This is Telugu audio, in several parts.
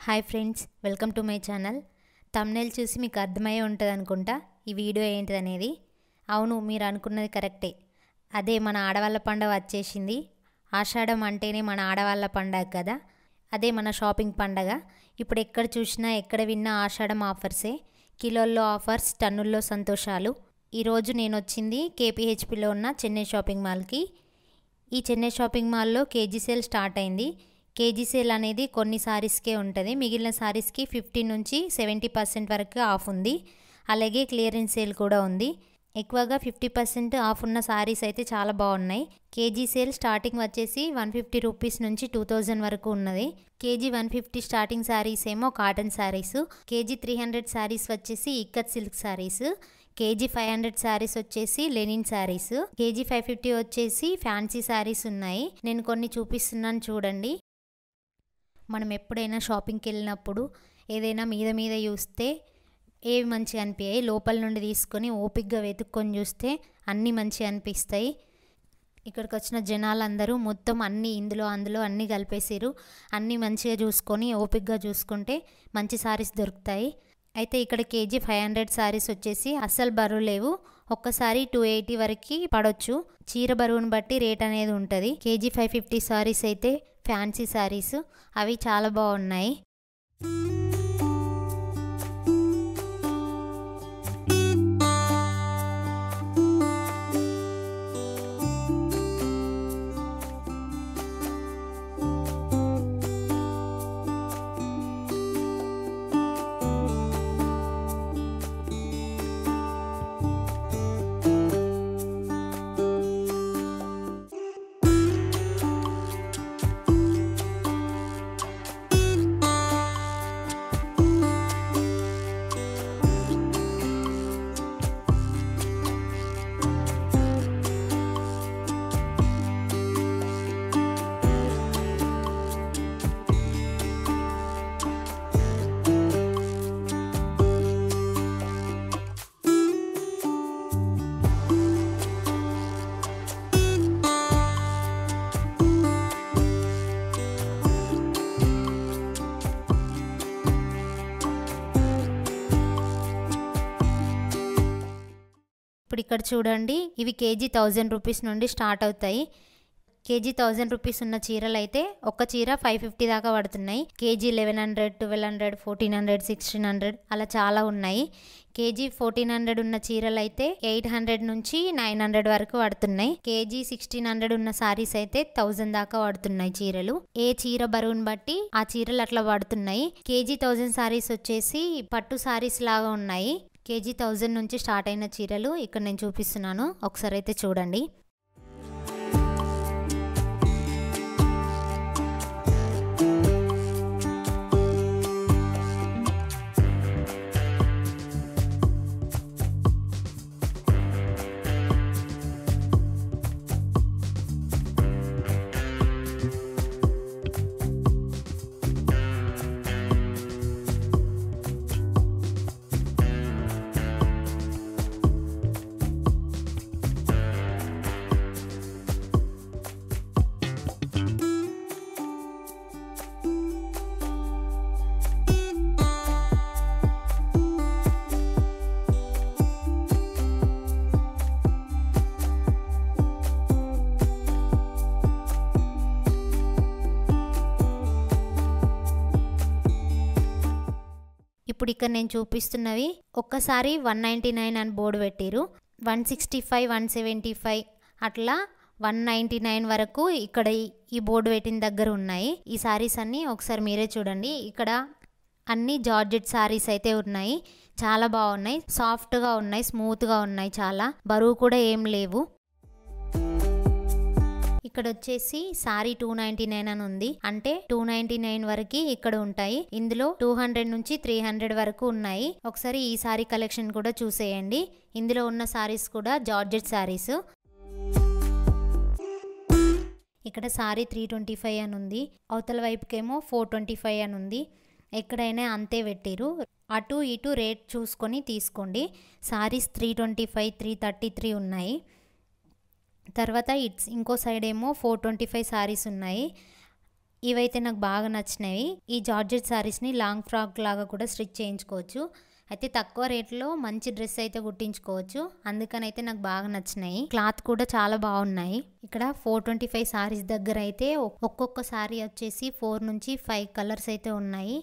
hi friends welcome to my channel thumbnail చూసి మీకు అర్థమయ్యే ఉంటుంది అనుకుంటా ఈ వీడియో ఏంటిది అనేది అవును మీరు అనుకున్నది కరెక్టే అదే మన ఆడవాళ్ళ పండగ వచ్చేసింది ఆషాఢం అంటేనే మన ఆడవాళ్ళ పండగ కదా అదే మన షాపింగ్ పండగ ఇప్పుడు ఎక్కడ చూసినా ఎక్కడ విన్నా ఆషాఢం ఆఫర్సే కిలోల్లో ఆఫర్స్ టన్నుల్లో సంతోషాలు ఈరోజు నేను వచ్చింది కేపీహెచ్పిలో ఉన్న చెన్నై షాపింగ్ మాల్కి ఈ చెన్నై షాపింగ్ మాల్లో కేజీ సేల్ స్టార్ట్ అయింది కేజీ సేల్ అనేది కొన్ని సారీస్కే ఉంటుంది మిగిలిన సారీస్కి ఫిఫ్టీ నుంచి సెవెంటీ పర్సెంట్ వరకు ఆఫ్ ఉంది అలాగే క్లియరెన్స్ సేల్ కూడా ఉంది ఎక్కువగా ఫిఫ్టీ పర్సెంట్ ఆఫ్ ఉన్న సారీస్ అయితే చాలా బాగున్నాయి కేజీ సేల్ స్టార్టింగ్ వచ్చేసి వన్ ఫిఫ్టీ రూపీస్ నుంచి టూ థౌజండ్ వరకు ఉన్నది KG one fifty starting sarees ఏమో cotton sarees KG three hundred sarees వచ్చేసి ikkat silk sarees KG five hundred sarees వచ్చేసి linen sarees KG five fifty వచ్చేసి ఫ్యాన్సీ శారీస్ ఉన్నాయి నేను కొన్ని చూపిస్తున్నాను చూడండి మనం ఎప్పుడైనా షాపింగ్కి వెళ్ళినప్పుడు ఏదైనా మీద మీద చూస్తే ఏవి మంచిగా అనిపించాయి లోపల నుండి తీసుకొని ఓపిక్గా వెతుక్కొని చూస్తే అన్నీ మంచిగా అనిపిస్తాయి ఇక్కడికి వచ్చిన జనాలందరూ మొత్తం అన్నీ ఇందులో అందులో అన్నీ కలిపేసారు అన్నీ మంచిగా చూసుకొని ఓపిక్గా చూసుకుంటే మంచి సారీస్ దొరుకుతాయి అయితే ఇక్కడ కేజీ ఫైవ్ హండ్రెడ్ శారీస్ వచ్చేసి అస్సలు బరువు లేవు ఒక్కసారి టూ ఎయిటీ వరకు పడవచ్చు చీర బరువును బట్టి రేట్ అనేది ఉంటుంది కేజీ ఫైవ్ ఫిఫ్టీ శారీస్ అయితే ఫ్యాన్సీ శారీస్ అవి చాలా బాగున్నాయి ఇప్పుడు ఇక్కడ చూడండి ఇవి కేజీ థౌజండ్ రూపీస్ నుండి స్టార్ట్ అవుతాయి కేజీ థౌజండ్ రూపీస్ ఉన్న చీరలు అయితే ఒక చీర ఫైవ్ ఫిఫ్టీ దాకా పడుతున్నాయి KG eleven hundred twelve hundred fourteen hundred sixteen hundred అలా చాలా ఉన్నాయి కేజీ ఫోర్టీన్ హండ్రెడ్ ఉన్న చీరలు అయితే ఎయిట్ హండ్రెడ్ నుంచి నైన్ హండ్రెడ్ వరకు పడుతున్నాయి కేజీ సిక్స్టీన్ హండ్రెడ్ ఉన్న సారీస్ అయితే థౌజండ్ దాకా పడుతున్నాయి చీరలు ఏ చీర బరువుని బట్టి ఆ చీరలు అట్లా పడుతున్నాయి కేజీ థౌజండ్ సారీస్ వచ్చేసి పట్టు సారీస్ లాగా ఉన్నాయి కేజీ థౌజండ్ నుంచి స్టార్ట్ అయిన చీరలు ఇక్కడ నేను చూపిస్తున్నాను ఒకసారి అయితే చూడండి ఇప్పుడు ఇక్కడ నేను చూపిస్తున్నవి ఒక్కసారి వన్ నైంటీ నైన్ అని బోర్డు పెట్టిరు one sixty five one seventy five అట్లా వన్ నైంటీ నైన్ వరకు ఇక్కడ ఈ బోర్డు పెట్టిన దగ్గర ఉన్నాయి ఈ సారీస్ అన్నీ ఒకసారి మీరే చూడండి ఇక్కడ అన్ని జార్జెట్ సారీస్ అయితే ఉన్నాయి చాలా బాగున్నాయి సాఫ్ట్గా ఉన్నాయి స్మూత్గా ఉన్నాయి చాలా బరువు కూడా ఏం లేవు ఇక్కడ వచ్చేసి సారీ టూ నైన్టీ నైన్ అని ఉంది అంటే టూ నైన్టీ నైన్ వరకు ఇక్కడ ఉంటాయి ఇందులో టూ హండ్రెడ్ నుంచి త్రీ హండ్రెడ్ వరకు ఉన్నాయి ఒకసారి ఈ సారీ కలెక్షన్ కూడా చూసేయండి ఇందులో ఉన్న సారీస్ కూడా జార్జెట్ సారీస్ ఇక్కడ సారీ త్రీ ట్వంటీ ఫైవ్ అని ఉంది అవతల వైపుకేమో ఫోర్ ట్వంటీ ఫైవ్ అని ఉంది ఎక్కడైనా అంతే పెట్టిరు అటు ఇటు రేట్ చూసుకొని తీసుకోండి sarees three twenty five three thirty three ఉన్నాయి తర్వాత ఇట్స్ ఇంకో సైడ్ ఏమో ఫోర్ ట్వంటీ ఫైవ్ సారీస్ ఉన్నాయి ఇవైతే నాకు బాగా నచ్చినాయి ఈ జార్జెట్ శారీస్ని లాంగ్ ఫ్రాక్ లాగా కూడా స్టిచ్ చేయించుకోవచ్చు అయితే తక్కువ రేట్లో మంచి డ్రెస్ అయితే కుట్టించుకోవచ్చు అందుకని అయితే నాకు బాగా నచ్చినాయి క్లాత్ కూడా చాలా బాగున్నాయి ఇక్కడ ఫోర్ ట్వంటీ ఫైవ్ సారీస్ దగ్గర అయితే ఒక్కొక్క సారీ వచ్చేసి ఫోర్ నుంచి ఫైవ్ కలర్స్ అయితే ఉన్నాయి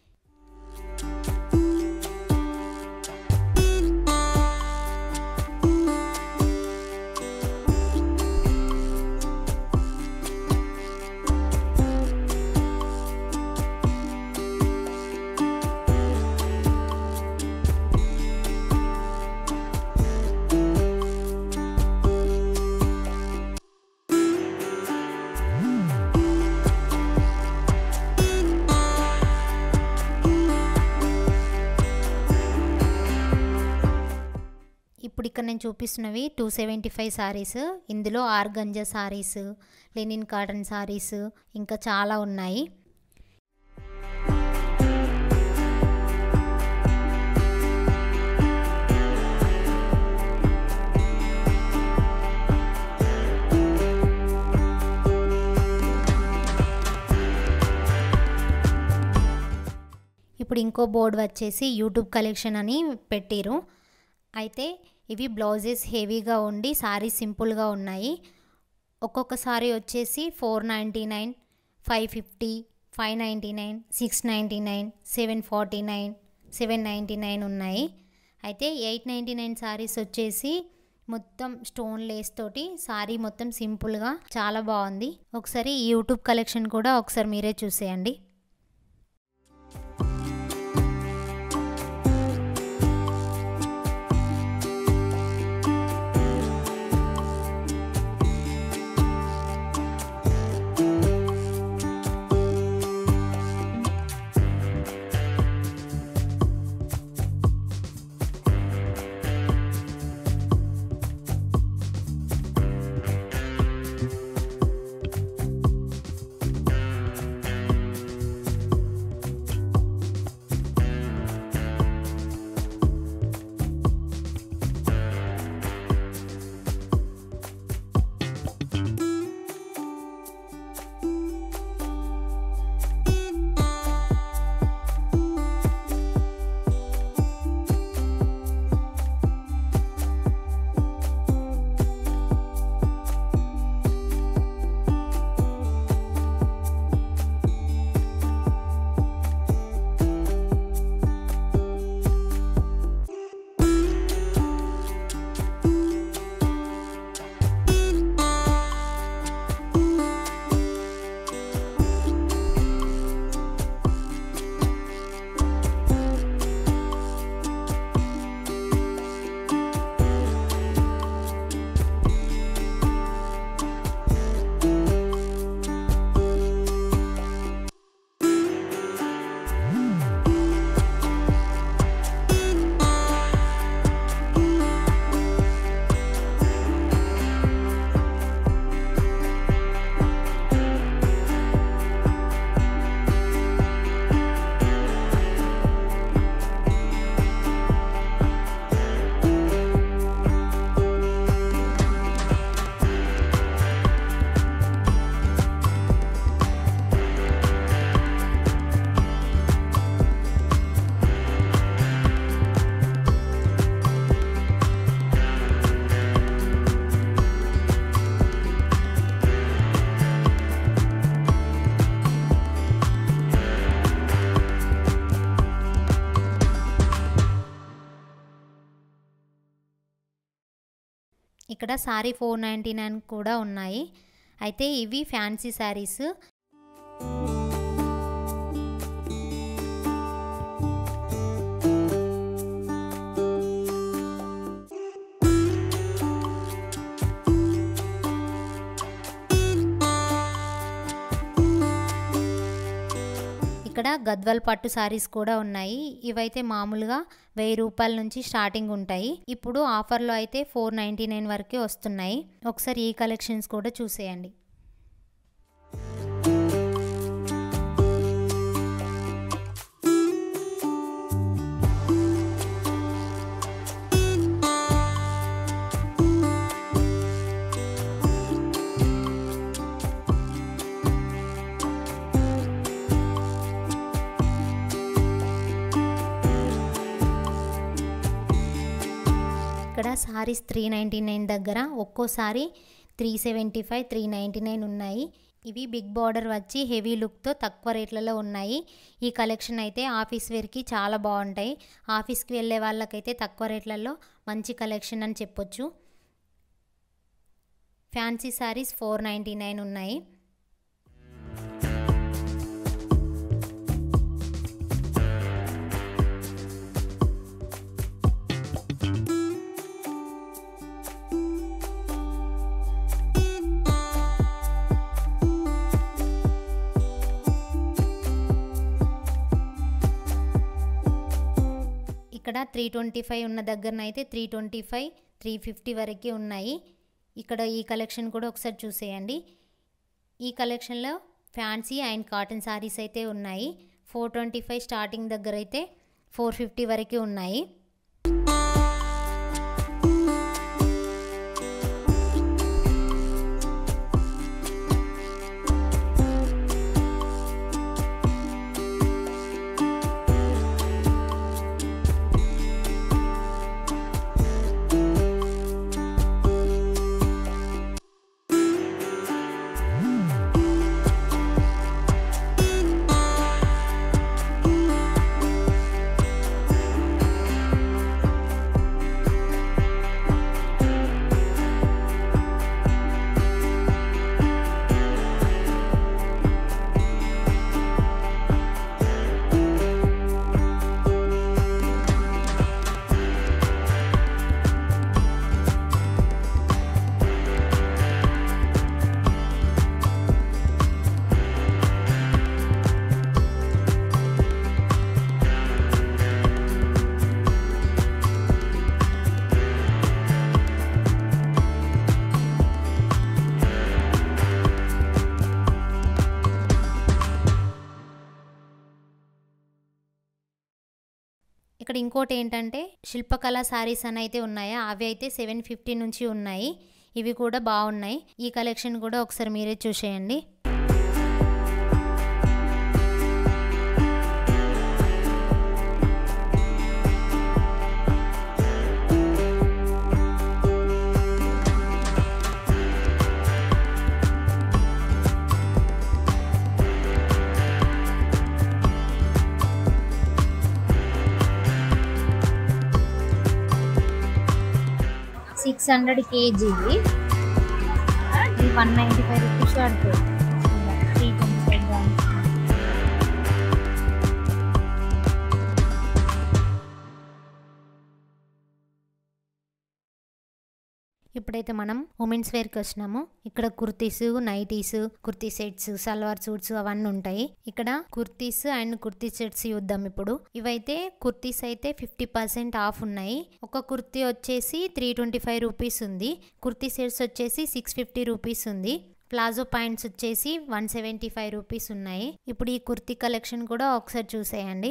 ఇప్పుడు ఇక్కడ నేను చూపిస్తున్నవి టూ సెవెంటీ ఫైవ్ సారీస్ ఇందులో organza sarees linen cotton sarees ఇంకా చాలా ఉన్నాయి ఇప్పుడు ఇంకో బోర్డు వచ్చేసి యూట్యూబ్ కలెక్షన్ అని పెట్టిరు అయితే ఇవి బ్లౌజెస్ హెవీగా ఉండి సారీ సింపుల్గా ఉన్నాయి ఒక్కొక్క సారీ వచ్చేసి four ninety nine five fifty five ninety nine six ninety nine seven forty nine seven ninety nine ఉన్నాయి అయితే ఎయిట్ నైంటీ నైన్ సారీస్ వచ్చేసి మొత్తం స్టోన్ లేస్ తోటి సారీ మొత్తం సింపుల్గా చాలా బాగుంది ఒకసారి ఈ యూట్యూబ్ కలెక్షన్ కూడా ఒకసారి మీరే చూసేయండి ఇక్కడ సారీ ఫోర్ నైంటీ నైన్ కూడా ఉన్నాయి అయితే ఇవి ఫ్యాన్సీ శారీస్ ఇక్కడ గద్వాల్ పట్టు సారీస్ కూడా ఉన్నాయి ఇవైతే మామూలుగా వెయ్యి రూపాయల నుంచి స్టార్టింగ్ ఉంటాయి ఇప్పుడు ఆఫర్లో అయితే ఫోర్ నైంటీ నైన్ వరకే వస్తున్నాయి ఒకసారి ఈ కలెక్షన్స్ కూడా చూసేయండి ఇక్కడ సారీస్ త్రీ నైంటీ నైన్ దగ్గర ఒక్కోసారి three seventy five three ninety nine ఉన్నాయి ఇవి బిగ్ బార్డర్ వచ్చి హెవీ లుక్తో తక్కువ రేట్లలో ఉన్నాయి ఈ కలెక్షన్ అయితే ఆఫీస్ వేర్కి చాలా బాగుంటాయి ఆఫీస్కి వెళ్ళే వాళ్ళకైతే తక్కువ రేట్లలో మంచి కలెక్షన్ అని చెప్పొచ్చు fancy sarees four ninety nine ఉన్నాయి ఇక్కడ త్రీ ట్వంటీ ఫైవ్ ఉన్న దగ్గరన అయితే three twenty five three fifty వరకు ఉన్నాయి ఇక్కడ ఈ కలెక్షన్ కూడా ఒకసారి చూసేయండి ఈ కలెక్షన్లో ఫ్యాన్సీ అండ్ కాటన్ శారీస్ అయితే ఉన్నాయి ఫోర్ ట్వంటీ ఫైవ్ స్టార్టింగ్ దగ్గర అయితే ఫోర్ ఫిఫ్టీ వరకు ఉన్నాయి ఇక్కడ ఇంకోటి ఏంటంటే శిల్పకళ శారీస్ అని అయితే ఉన్నాయా అవి అయితే సెవెన్ ఫిఫ్టీ నుంచి ఉన్నాయి ఇవి కూడా బాగున్నాయి ఈ కలెక్షన్ కూడా ఒకసారి మీరే చూసేయండి సిక్స్ హండ్రెడ్ కేజీ ఇది వన్ నైంటీ ఫైవ్ రూపీస్ పడుతుంది త్రీ ట్వంటీ ఫైవ్ గ్రామ్స్ ఇప్పుడైతే మనం ఉమెన్స్ వేర్కి వచ్చినాము ఇక్కడ kurtis nighties kurti sets salwar suits అవన్నీ ఉంటాయి ఇక్కడ కుర్తీస్ అండ్ కుర్తీ సెట్స్ చూద్దాం ఇప్పుడు ఇవైతే కుర్తీస్ అయితే ఫిఫ్టీ పర్సెంట్ ఆఫ్ ఉన్నాయి ఒక కుర్తీ వచ్చేసి త్రీ ట్వంటీ ఫైవ్ రూపీస్ ఉంది కుర్తీ సెట్స్ వచ్చేసి సిక్స్ ఫిఫ్టీ రూపీస్ ఉంది ప్లాజో పాయింట్స్ వచ్చేసి వన్ సెవెంటీ ఫైవ్ రూపీస్ ఉన్నాయి ఇప్పుడు ఈ కుర్తీ కలెక్షన్ కూడా ఒకసారి చూసేయండి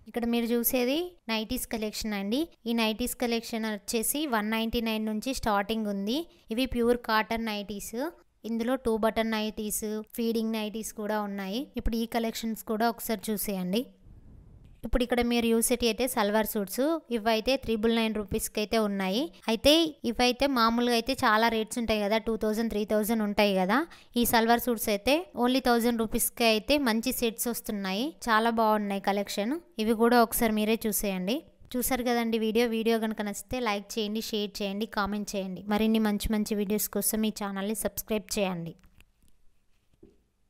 ఇక్కడ మీరు చూసేది నైటీస్ కలెక్షన్ అండి ఈ నైటీస్ కలెక్షన్ వచ్చేసి వన్ నైంటీ నైన్ నుంచి స్టార్టింగ్ ఉంది ఇవి ప్యూర్ కాటన్ నైటీస్ ఇందులో two button nighties feeding nighties కూడా ఉన్నాయి ఇప్పుడు ఈ కలెక్షన్స్ కూడా ఒకసారి చూసేయండి ఇప్పుడు ఇక్కడ మీరు యూసేటి అయితే సల్వార్ సూట్స్ ఇవైతే త్రిబుల్ నైన్ రూపీస్కి అయితే ఉన్నాయి అయితే ఇవైతే మామూలుగా అయితే చాలా రేట్స్ ఉంటాయి కదా టూ థౌజండ్ త్రీ థౌజండ్ ఉంటాయి కదా ఈ సల్వార్ సూట్స్ అయితే ఓన్లీ థౌజండ్ రూపీస్కి అయితే మంచి సెట్స్ వస్తున్నాయి చాలా బాగున్నాయి కలెక్షన్ ఇవి కూడా ఒకసారి మీరే చూసేయండి చూసారు కదండి వీడియో వీడియో కనుక నచ్చితే లైక్ చేయండి షేర్ చేయండి కామెంట్ చేయండి మరిన్ని మంచి మంచి వీడియోస్ కోసం ఈ ఛానల్ని సబ్స్క్రైబ్ చేయండి